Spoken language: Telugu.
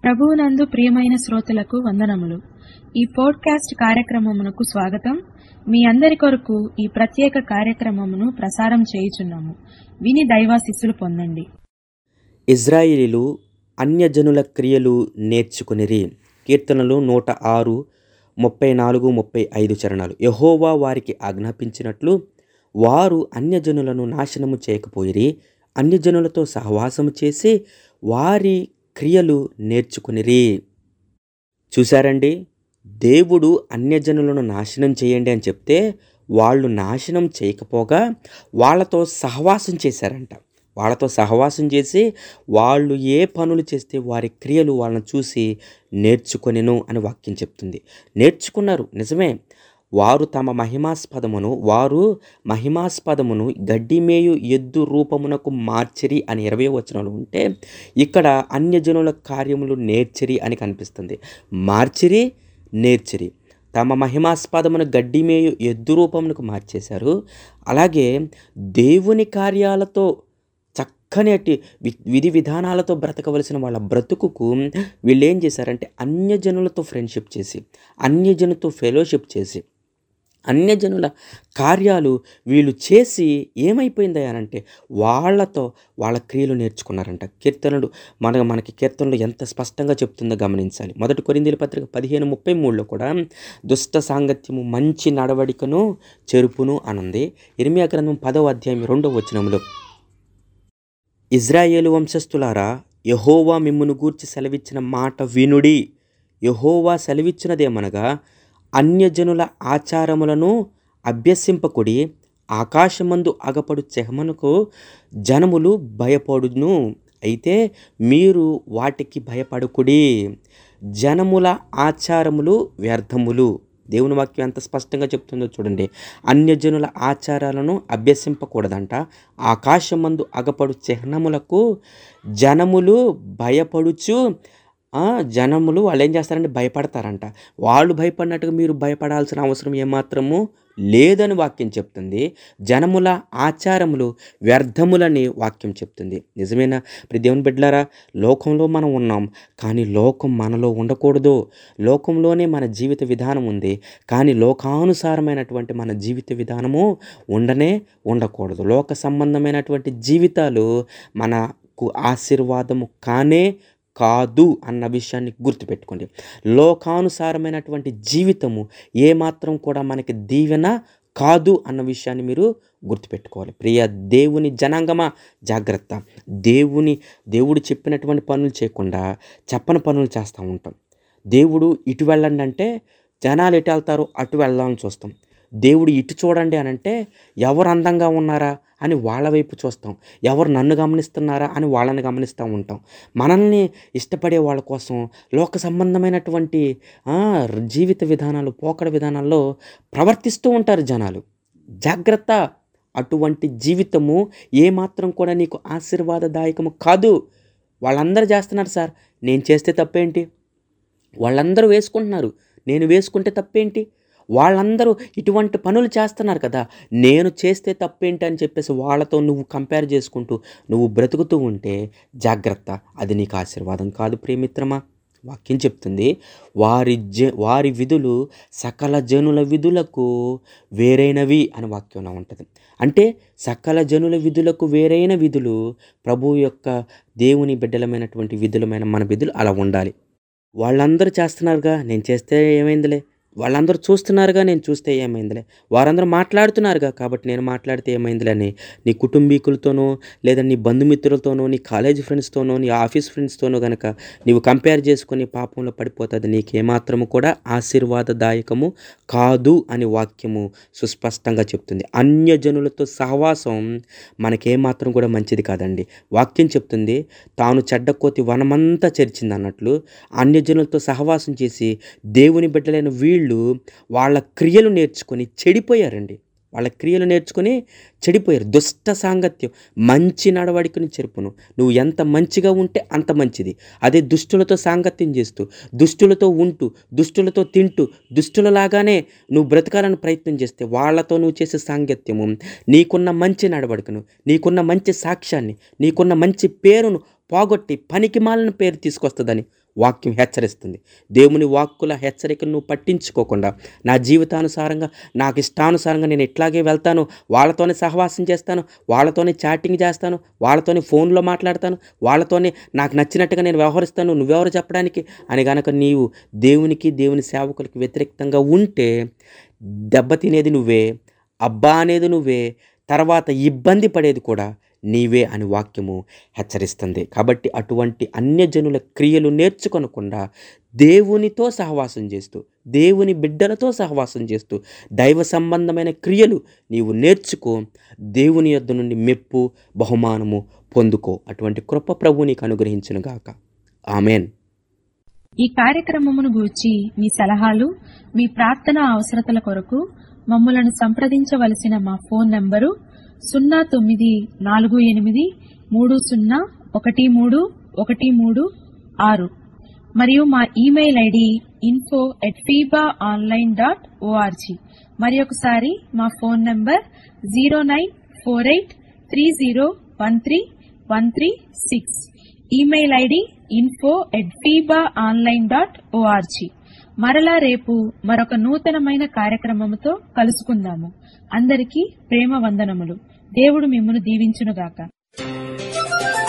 ప్రభువునందు ప్రియమైన శ్రోతలకు వందనములు ఈ పోడ్కాస్ట్ కార్యక్రమమునకు స్వాగతం మీ అందరి కొరకు ఈ ప్రత్యేక కార్యక్రమమును ప్రసారం చేయుచున్నాము విని దైవాశిస్సులు పొందండి ఇజ్రాయిలీలు అన్యజనుల క్రియలు నేర్చుకునిరి కీర్తనలు నూట ఆరు ముప్పై నాలుగు ముప్పై ఐదు చరణాలు యహోవా వారికి ఆజ్ఞాపించినట్లు వారు అన్యజనులను నాశనము చేయకపోయిరి అన్యజనులతో సహవాసము చేసి వారి క్రియలు నేర్చుకునిరి చూశారండి దేవుడు అన్యజనులను నాశనం చేయండి అని చెప్తే వాళ్ళు నాశనం చేయకపోగా వాళ్ళతో సహవాసం చేశారంట వాళ్ళతో సహవాసం చేసి వాళ్ళు ఏ పనులు చేస్తే వారి క్రియలు వాళ్ళని చూసి నేర్చుకొనిను అని వాక్యం చెప్తుంది నేర్చుకున్నారు నిజమే వారు తమ మహిమాస్పదమును వారు మహిమాస్పదమును గడ్డిమేయు ఎద్దు రూపమునకు మార్చిరి అని ఇరవై వచనాలు ఉంటే ఇక్కడ అన్యజనుల కార్యములు నేర్చిరి అని కనిపిస్తుంది మార్చిరి నేర్చిరి తమ మహిమాస్పదమును గడ్డిమేయు ఎద్దు రూపమునకు మార్చేశారు అలాగే దేవుని కార్యాలతో చక్కని అట్టి వి- విధి విధానాలతో బ్రతకవలసిన వాళ్ళ బ్రతుకుకు వీళ్ళు ఏం చేశారంటే అన్యజనులతో ఫ్రెండ్షిప్ చేసి అన్యజనులతో ఫెలోషిప్ చేసి అన్యజనుల కార్యాలు వీళ్ళు చేసి ఏమైపోయింది అంటే వాళ్ళతో వాళ్ళ క్రియలు నేర్చుకున్నారంట కీర్తనలు మన మనకి కీర్తనలు ఎంత స్పష్టంగా చెప్తుందో గమనించాలి మొదటి కొరిందీల పత్రిక పదిహేను ముప్పై మూడులో కూడా దుష్ట సాంగత్యము మంచి నడవడికను చెరుపును అనుంది ఇర్మియా గ్రంథం పదవ అధ్యాయం రెండవ వచనంలో ఇజ్రాయేలు వంశస్థులారా యహోవా మిమ్మును గూర్చి సెలవిచ్చిన మాట వినుడి యహోవా సెలవిచ్చినదేమనగా అన్యజనుల ఆచారములను అభ్యసింపకుడి ఆకాశమందు అగపడు చెహమనుకు జనములు భయపడును అయితే మీరు వాటికి భయపడకుడి జనముల ఆచారములు వ్యర్థములు దేవుని వాక్యం ఎంత స్పష్టంగా చెప్తుందో చూడండి అన్యజనుల ఆచారాలను అభ్యసింపకూడదంట ఆకాశమందు అగపడు చిహ్నములకు జనములు భయపడుచు ఆ, జనములు వాళ్ళు ఏం చేస్తారంటే భయపడతారంట వాళ్ళు భయపడినట్టుగా మీరు భయపడాల్సిన అవసరం ఏమాత్రము లేదని వాక్యం చెప్తుంది జనముల ఆచారములు వ్యర్థములని వాక్యం చెప్తుంది నిజమేనా ప్రతి దేవుని బిడ్డలారా లోకంలో మనం ఉన్నాం కానీ లోకం మనలో ఉండకూడదు లోకంలోనే మన జీవిత విధానం ఉంది కానీ లోకానుసారమైనటువంటి మన జీవిత విధానము ఉండనే ఉండకూడదు లోక సంబంధమైనటువంటి జీవితాలు మనకు ఆశీర్వాదము కానే కాదు అన్న విషయాన్ని గుర్తుపెట్టుకోండి లోకానుసారమైనటువంటి జీవితము ఏమాత్రం కూడా మనకి దీవెన కాదు అన్న విషయాన్ని మీరు గుర్తుపెట్టుకోవాలి ప్రియ దేవుని జనాంగమా జాగ్రత్త దేవుని దేవుడు చెప్పినటువంటి పనులు చేయకుండా చెప్పని పనులు చేస్తూ ఉంటాం దేవుడు ఇటు వెళ్ళండి అంటే జనాలు ఎటు వెళ్తారో అటు వెళ్ళాలని చూస్తాం దేవుడు ఇటు చూడండి అని అంటే ఎవరు అందంగా ఉన్నారా అని వాళ్ళ వైపు చూస్తాం ఎవరు నన్ను గమనిస్తున్నారా అని వాళ్ళని గమనిస్తూ ఉంటాం మనల్ని ఇష్టపడే వాళ్ళ కోసం లోక సంబంధమైనటువంటి ఆ, జీవిత విధానాలు పోకడ విధానాల్లో ప్రవర్తిస్తూ ఉంటారు జనాలు జాగ్రత్త అటువంటి జీవితము ఏమాత్రం కూడా నీకు ఆశీర్వాదదాయకము కాదు వాళ్ళందరూ చేస్తున్నారు సార్ నేను చేస్తే తప్పేంటి వాళ్ళందరూ వేసుకుంటున్నారు నేను వేసుకుంటే తప్పేంటి వాళ్ళందరూ ఇటువంటి పనులు చేస్తున్నారు కదా నేను చేస్తే తప్పేంటి అని చెప్పేసి వాళ్ళతో నువ్వు కంపేర్ చేసుకుంటూ నువ్వు బ్రతుకుతూ ఉంటే జాగ్రత్త అది నీకు ఆశీర్వాదం కాదు ప్రేమిత్రమా వాక్యం చెప్తుంది వారి జ వారి విధులు సకల జనుల విధులకు వేరైనవి అని వాక్యంలో ఉంటుంది అంటే సకల జనుల విధులకు వేరైన విధులు ప్రభు యొక్క దేవుని బిడ్డలమైనటువంటి విధులమైన మన విధులు అలా ఉండాలి వాళ్ళందరూ చేస్తున్నారుగా నేను చేస్తే ఏమైందిలే వాళ్ళందరూ చూస్తున్నారుగా నేను చూస్తే ఏమైందిలే వారందరూ మాట్లాడుతున్నారుగా కాబట్టి నేను మాట్లాడితే ఏమైందిలే అని నీ కుటుంబీకులతోనో లేదా నీ బంధుమిత్రులతోనో నీ కాలేజ్ ఫ్రెండ్స్తోనో నీ ఆఫీస్ ఫ్రెండ్స్తోనో కనుక నీవు కంపేర్ చేసుకొని పాపంలో పడిపోతుంది నీకేమాత్రము కూడా ఆశీర్వాదదాయకము కాదు అని వాక్యము సుస్పష్టంగా చెప్తుంది అన్యజనులతో సహవాసం మనకేమాత్రం కూడా మంచిది కాదండి వాక్యం చెప్తుంది తాను చెడ్డ కోతి వనమంతా చెరిచింది అన్నట్లు అన్యజనులతో సహవాసం చేసి దేవుని బిడ్డలైన వీళ్ళు వాళ్ళ క్రియలు నేర్చుకొని చెడిపోయారండి వాళ్ళ క్రియలు నేర్చుకొని చెడిపోయారు దుష్ట సాంగత్యం మంచి నడవడికని చెరుపును నువ్వు ఎంత మంచిగా ఉంటే అంత మంచిది అదే దుష్టులతో సాంగత్యం చేస్తూ దుష్టులతో ఉంటూ దుష్టులతో తింటూ దుష్టులలాగానే నువ్వు బ్రతకాలని ప్రయత్నం చేస్తే వాళ్ళతో నువ్వు చేసే సాంగత్యము నీకున్న మంచి నడవడికను నీకున్న మంచి సాక్ష్యాన్ని నీకున్న మంచి పేరును పోగొట్టి పనికి మాలిన పేరు తీసుకొస్తుందని వాక్యం హెచ్చరిస్తుంది దేవుని వాక్కుల హెచ్చరికను నువ్వు పట్టించుకోకుండా నా జీవితానుసారంగా నాకు ఇష్టానుసారంగా నేను ఇట్లాగే వెళ్తాను వాళ్ళతోనే సహవాసం చేస్తాను వాళ్ళతోనే చాటింగ్ చేస్తాను వాళ్ళతోనే ఫోన్లో మాట్లాడతాను వాళ్ళతోనే నాకు నచ్చినట్టుగా నేను వ్యవహరిస్తాను నువ్వెవరు చెప్పడానికి అని గనక నీవు దేవునికి దేవుని సేవకులకు వ్యతిరేకంగా ఉంటే దెబ్బతినేది నువ్వే అబ్బా అనేది నువ్వే తర్వాత ఇబ్బంది పడేది కూడా నీవే అని వాక్యము హెచ్చరిస్తుంది కాబట్టి అటువంటి అన్యజనుల క్రియలు నేర్చుకొనకుండా దేవునితో సహవాసం చేస్తూ దేవుని బిడ్డలతో సహవాసం చేస్తూ దైవ సంబంధమైన క్రియలు నీవు నేర్చుకో దేవుని యొద్ద నుండి మెప్పు బహుమానము పొందుకో అటువంటి కృప ప్రభు నీకు అనుగ్రహించునుగాక ఆమెన్ ఈ కార్యక్రమమును గూర్చి మీ సలహాలు మీ ప్రార్థన అవసరతల కొరకు మమ్మలను సంప్రదించవలసిన మా ఫోన్ నంబరు సున్నా తొమ్మిది నాలుగు ఎనిమిది మూడు సున్నా ఒకటి మూడు ఒకటి మూడు ఆరు మరియు మా email ID info at FEBA online dot O R G మరి ఒకసారి మా phone number zero nine four eight three zero one three one three six email ID info at FEBA online dot O R G మరలా రేపు మరొక నూతనమైన కార్యక్రమముతో కలుసుకుందాము అందరికీ ప్రేమ వందనములు దేవుడు మిమ్మను దీవించునుగాక